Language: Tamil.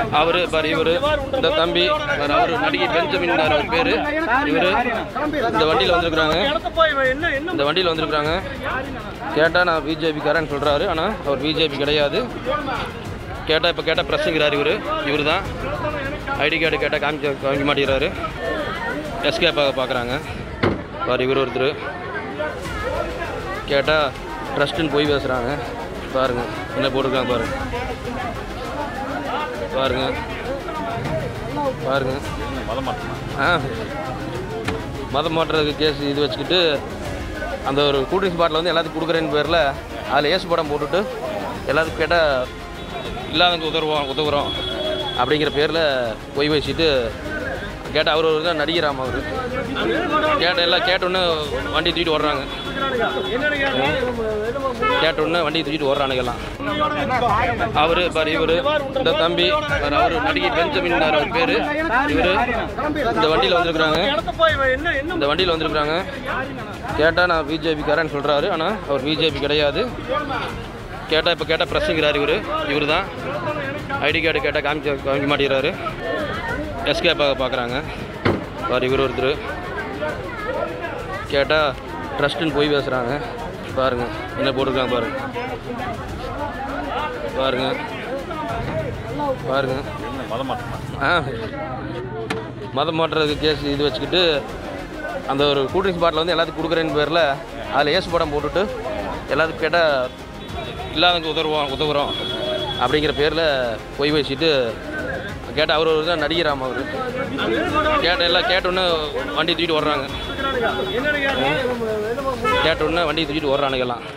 அவரு பாரு இவரு இந்த தம்பி பாரு அவரு நடிகை பெஞ்சமின் அவர் பேரு இவரு இந்த வண்டியில் வந்திருக்கிறாங்க இந்த வண்டியில் வந்திருக்கிறாங்க கேட்டால் நான் பிஜேபிக்காரன்னு சொல்கிறாரு ஆனால் அவர் பிஜேபி கிடையாது கேட்டால் இப்போ கேட்டால் ப்ரெஸ்ஸுங்கிறார் இவர் இவர் தான் ஐடி கார்டு கேட்டால் காமிக்க காமிக்க மாட்டேங்கிறாரு எஸ்கே பார்க்க பார்க்குறாங்க பாரு இவர் ஒருத்தர் கேட்டால் ட்ரஸ்ட்டுன்னு போய் பேசுகிறாங்க பாருங்க என்ன போட்டிருக்காங்க பாருங்க பாருங்க பாருங்க ஆ மதம் மாற்றுறதுக்கு கேஸ் இது வச்சுக்கிட்டு அந்த ஒரு கூல்ட்ரிங்க்ஸ் பாட்டில் வந்து எல்லாத்துக்கும் கொடுக்குறேன்னு பேரில் அதில் ஏசு படம் போட்டுட்டு எல்லாத்துக்கும் கேட்டால் இல்லாதவங்க உதவுவோம் உதவுறோம் அப்படிங்கிற பேரில் பொய் பேசிட்டு கேட்டால் அவர் ஒரு தான் நடிகராம் அவர் கேட்ட எல்லாம் கேட்டோன்னே வண்டி தூக்கிட்டு ஓடுறாங்க கேட்டோன்னே வண்டி தூக்கிட்டு ஓடுறானுங்க எல்லாம் அவரு பாரு இவரு இந்த தம்பி பாரு அவரு நடிகை பெஞ்சமின் அவர் பேரு இவரு இந்த வண்டியில் வந்திருக்கிறாங்க இந்த வண்டியில் வந்திருக்கிறாங்க கேட்டால் நான் பிஜேபிக்காரன்னு சொல்கிறாரு ஆனால் அவர் பிஜேபி கிடையாது கேட்டால் இப்போ கேட்டால் ப்ரெஸ்ஸுங்கிறார் இவர் இவர் தான் ஐடி கார்டு கேட்டால் காமிக்க காமிக்க மாட்டேங்கிறாரு எஸ்கே பார்க்க பார்க்குறாங்க பாரு இவர் ஒருத்தர் கேட்டால் ட்ரஸ்ட்டுன்னு போய் பேசுகிறாங்க பாருங்க என்ன போட்டிருக்காங்க பாருங்க பாருங்க பாருங்க ஆ மதம் மாற்றுறதுக்கு கேஸ் இது வச்சுக்கிட்டு அந்த ஒரு கூல்ட்ரிங்க்ஸ் பாட்டில் வந்து எல்லாத்துக்கும் கொடுக்குறேன்னு பேரில் அதில் ஏசு படம் போட்டுட்டு எல்லாத்துக்கும் கேட்டால் இல்லாதவங்க உதவுவோம் உதவுறோம் அப்படிங்கிற பேரில் பொய் பேசிட்டு கேட்டால் அவர் ஒரு தான் நடிகராம் அவர் கேட்ட எல்லாம் கேட்டோன்னே வண்டி தூக்கிட்டு ஓடுறாங்க கேட்டோன்னே வண்டி தூக்கிட்டு ஓடுறானுங்க எல்லாம்